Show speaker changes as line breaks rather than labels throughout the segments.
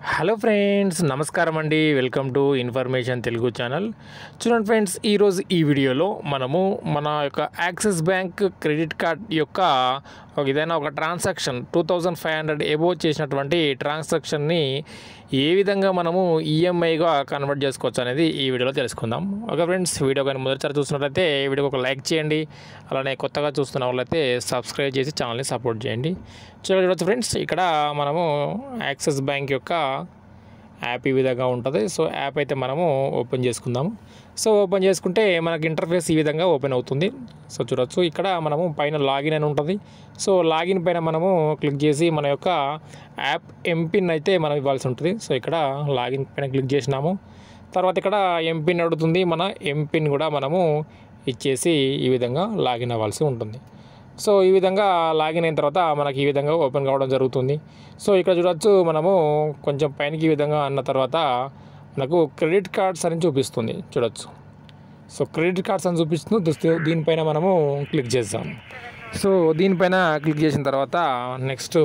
hello friends నమస్కారం అండి welcome to information Telugu channel చూడండి ఫ్రెండ్స్ ఈరోజు ఈ వీడియోలో మనము మన యొక్క యాక్సిస్ బ్యాంక్ క్రెడిట్ కార్డ్ యొక్క ఒక ఏదైనా ఒక transaction two thousand five hundred above చేసినటువంటి ట్రాన్సాక్షన్ని ఏ విధంగా మనము ఈఎంఐగా కన్వర్ట్ చేసుకోవచ్చు అనేది ఈ వీడియోలో తెలుసుకుందాం ఓకే ఫ్రెండ్స్ వీడియో కానీ మొదటిసారి చూస్తున్నట్లయితే ఈ వీడియోకి ఒక లైక్ చేయండి అలానే కొత్తగా చూస్తున్న వాళ్ళైతే సబ్స్క్రైబ్ చేసి ఛానల్ని సపోర్ట్ చేయండి చూడవచ్చు ఫ్రెండ్స్ ఇక్కడ మనము యాక్సిస్ బ్యాంక్ యొక్క యాప్ ఈ విధంగా ఉంటుంది సో యాప్ అయితే మనము ఓపెన్ చేసుకుందాము సో ఓపెన్ చేసుకుంటే మనకి ఇంటర్ఫేస్ ఈ విధంగా ఓపెన్ అవుతుంది సో చూడొచ్చు ఇక్కడ మనము పైన లాగిన్ అని ఉంటుంది సో లాగిన్ పైన మనము క్లిక్ చేసి మన యొక్క యాప్ ఎంపిన్ అయితే మనం ఇవ్వాల్సి ఉంటుంది సో ఇక్కడ లాగిన్ పైన క్లిక్ చేసినాము తర్వాత ఇక్కడ ఎంపిన్ అడుగుతుంది మన ఎంపిన్ కూడా మనము ఇచ్చేసి ఈ విధంగా లాగిన్ అవ్వాల్సి ఉంటుంది సో ఈ విధంగా లాగిన్ అయిన తర్వాత మనకి ఈ విధంగా ఓపెన్ కావడం జరుగుతుంది సో ఇక్కడ చూడొచ్చు మనము కొంచెం పైనకి ఈ విధంగా అన్న తర్వాత మనకు క్రెడిట్ కార్డ్స్ అని చూపిస్తుంది చూడొచ్చు సో క్రెడిట్ కార్డ్స్ అని చూపిస్తుంది దుస్తు- దీనిపైన మనము క్లిక్ చేద్దాం సో దీనిపైన క్లిక్ చేసిన తర్వాత నెక్స్ట్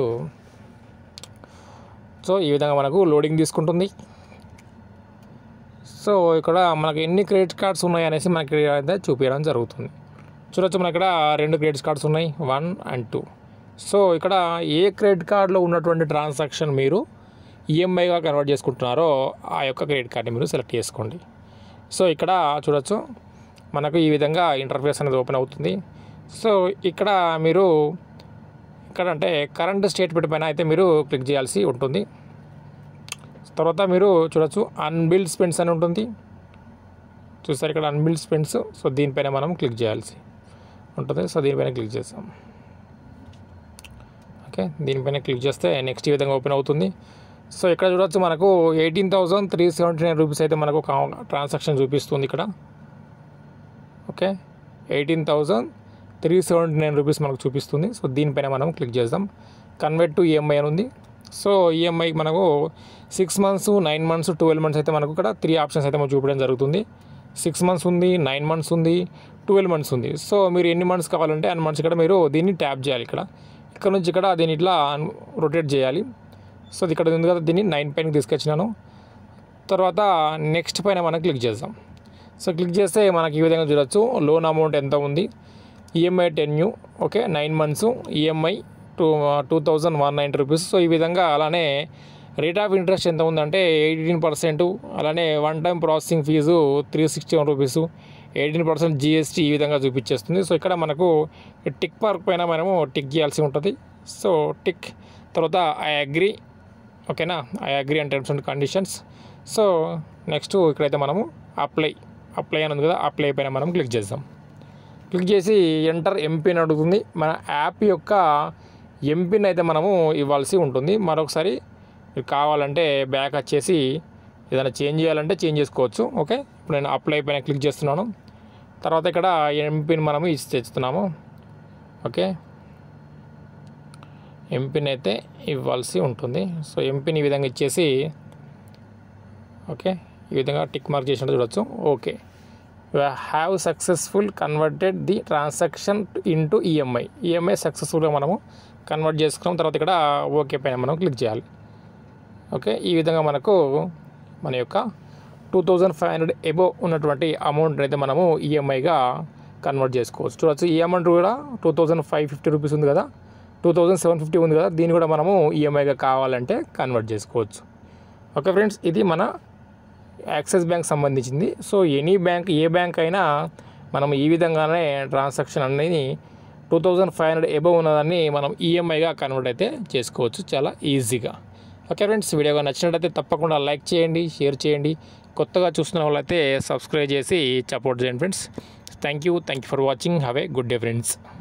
సో ఈ విధంగా మనకు లోడింగ్ తీసుకుంటుంది సో ఇక్కడ మనకి ఎన్ని క్రెడిట్ కార్డ్స్ ఉన్నాయి అనేసి మనకి అయితే చూపించడం జరుగుతుంది చూడొచ్చు మన ఇక్కడ రెండు క్రెడిట్ కార్డ్స్ ఉన్నాయి వన్ అండ్ టూ సో ఇక్కడ ఏ క్రెడిట్ కార్డులో ఉన్నటువంటి ట్రాన్సాక్షన్ మీరు ఈఎంఐగా కన్వర్ట్ చేసుకుంటున్నారో ఆ యొక్క క్రెడిట్ కార్డ్ని మీరు సెలెక్ట్ చేసుకోండి సో ఇక్కడ చూడొచ్చు మనకు ఈ విధంగా ఇంటర్ఫేస్ అనేది ఓపెన్ అవుతుంది సో ఇక్కడ మీరు ఇక్కడ అంటే కరెంట్ స్టేట్మెంట్ పైన అయితే మీరు క్లిక్ చేయాల్సి ఉంటుంది తర్వాత మీరు చూడొచ్చు అన్బిల్డ్ స్పెండ్స్ అని ఉంటుంది చూస్తారు ఇక్కడ అన్బిల్డ్ స్పెండ్స్ సో దీనిపైన మనం క్లిక్ చేయాల్సి ఉంటుంది సో దీనిపైన క్లిక్ చేస్తాం ఓకే దీనిపైన క్లిక్ చేస్తే నెక్స్ట్ ఈ విధంగా ఓపెన్ అవుతుంది సో ఇక్కడ చూడొచ్చు మనకు eighteen thousand three seventy nine rupees అయితే మనకు ట్రాన్సాక్షన్ చూపిస్తుంది ఇక్కడ okay eighteen thousand three seventy nine rupees మనకు చూపిస్తుంది సో దీనిపైన మనం క్లిక్ చేద్దాం కన్వర్ట్ టు ఈఎంఐ అని ఉంది సో ఈఎంఐ మనకు six months nine months twelve months అయితే మనకు ఇక్కడ త్రీ ఆప్షన్స్ అయితే మనకు చూపించడం జరుగుతుంది సిక్స్ మంత్స్ ఉంది నైన్ మంత్స్ ఉంది ట్వెల్వ్ మంత్స్ ఉంది సో మీరు ఎన్ని మంత్స్ కావాలంటే అన్ని మంత్స్ ఇక్కడ మీరు దీన్ని ట్యాప్ చేయాలి ఇక్కడ ఇక్కడ నుంచి ఇక్కడ దీన్ని ఇట్లా రొటేట్ చేయాలి సో ఇది ఇక్కడ ఉంది కదా దీన్ని నైన్ పైన తీసుకొచ్చినాను తర్వాత నెక్స్ట్ పైన మనం క్లిక్ చేద్దాం సో క్లిక్ చేస్తే మనకి ఈ విధంగా చూడొచ్చు లోన్ అమౌంట్ ఎంత ఉంది EMI tenure okay nine months EMI two two thousand one ninety rupees so ఈ విధంగా అలానే రేట్ ఆఫ్ ఇంట్రెస్ట్ ఎంత ఉందంటే ఎయిటీన్ పర్సెంట్ అలానే one time processing fee three sixty one rupees eighteen percent GST ఈ విధంగా చూపించేస్తుంది సో ఇక్కడ మనకు టిక్ పార్క్ పైన మనము టిక్ చేయాల్సి ఉంటుంది సో టిక్ తర్వాత ఐ అగ్రి ఓకేనా I agree and terms and conditions so next ఇక్కడైతే మనము అప్లై అప్లై అని ఉంది కదా అప్లై పైన మనం క్లిక్ చేద్దాం క్లిక్ చేసి ఎంటర్ ఎంపిన్ అడుగుతుంది మన యాప్ యొక్క ఎంపిన్ అయితే మనము ఇవ్వాల్సి ఉంటుంది మరొకసారి మీరు కావాలంటే బ్యాక్ వచ్చేసి ఏదైనా చేంజ్ చేయాలంటే చేంజ్ చేసుకోవచ్చు ఓకే ఇప్పుడు నేను అప్లై పైన క్లిక్ చేస్తున్నాను తర్వాత ఇక్కడ ఎంపిన్ మనము ఇచ్చి తెచ్చుతున్నాము ఓకే ఎంపిన్ అయితే ఇవ్వాల్సి ఉంటుంది సో ఎంపిన్ ఈ విధంగా ఇచ్చేసి ఓకే ఈ విధంగా టిక్ మార్క్ చేసినట్టు చూడొచ్చు okay have successful converted the transaction into EMI EMI సక్సెస్ఫుల్గా మనము కన్వర్ట్ చేసుకున్నాం తర్వాత ఇక్కడ ఓకే పైన మనం క్లిక్ చేయాలి ఓకే ఈ విధంగా మనకు మన యొక్క two thousand five hundred above ఉన్నటువంటి అమౌంట్ అయితే మనము ఈఎంఐగా కన్వర్ట్ చేసుకోవచ్చు చూడొచ్చు ఈ అమౌంట్ కూడా two thousand five fifty rupees ఉంది కదా టూ థౌజండ్ సెవెన్ ఫిఫ్టీ ఉంది కదా దీన్ని కూడా మనము ఈఎంఐగా కావాలంటే కన్వర్ట్ చేసుకోవచ్చు ఓకే ఫ్రెండ్స్ ఇది మన యాక్సిస్ బ్యాంక్ సంబంధించింది సో ఎనీ బ్యాంక్ ఏ బ్యాంక్ అయినా మనం ఈ విధంగానే ట్రాన్సాక్షన్ అనేది two thousand five hundred above ఉన్నదాన్ని మనం ఈఎంఐగా కన్వర్ట్ అయితే చేసుకోవచ్చు చాలా ఈజీగా ఓకే ఫ్రెండ్స్ వీడియోగా నచ్చినట్లయితే తప్పకుండా లైక్ చేయండి షేర్ చేయండి కొత్తగా చూస్తున్న వాళ్ళైతే సబ్స్క్రైబ్ చేసి సపోర్ట్ చేయండి friends thank you thank you for watching have a good day friends